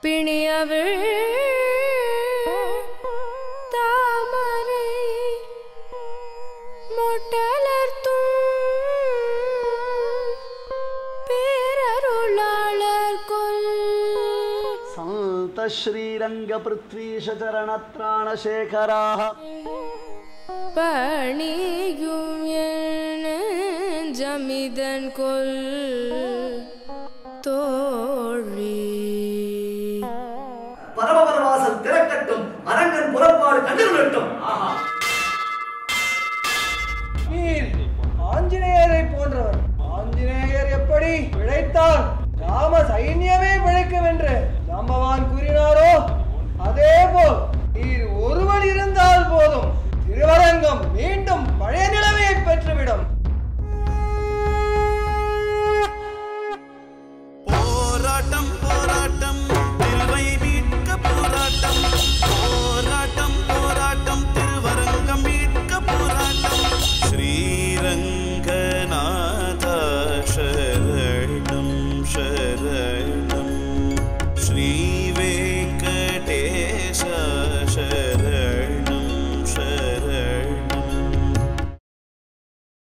பிணியவிழ் தாமரை மொட்டலர்த்தும் பேரருளாளர் கொல் சந்த ஸ்ரீரங்க பிருத்வீஷ சரணத்ராணசேகராக பணியும் என் ஜமிதன் கொல் தோழி பரமபரவாசல் திறக்கட்டும் அரங்கன் புறப்பாடு கண்டிருளட்டும் ஆஹா நீர் ஆஞ்சநேயரை போன்றவர் ஆஞ்சநேயர் எப்படி பிழைத்தார் ராம சைன்யமே பிழைக்கும் என்று ஜாம்பவான் கூறினாரோ அதே போல் நீர் ஒருவர் இருந்தால் போதும் திருவரங்கம் மீண்டும் பழைய நிலைமையை பெற்றுவிடும்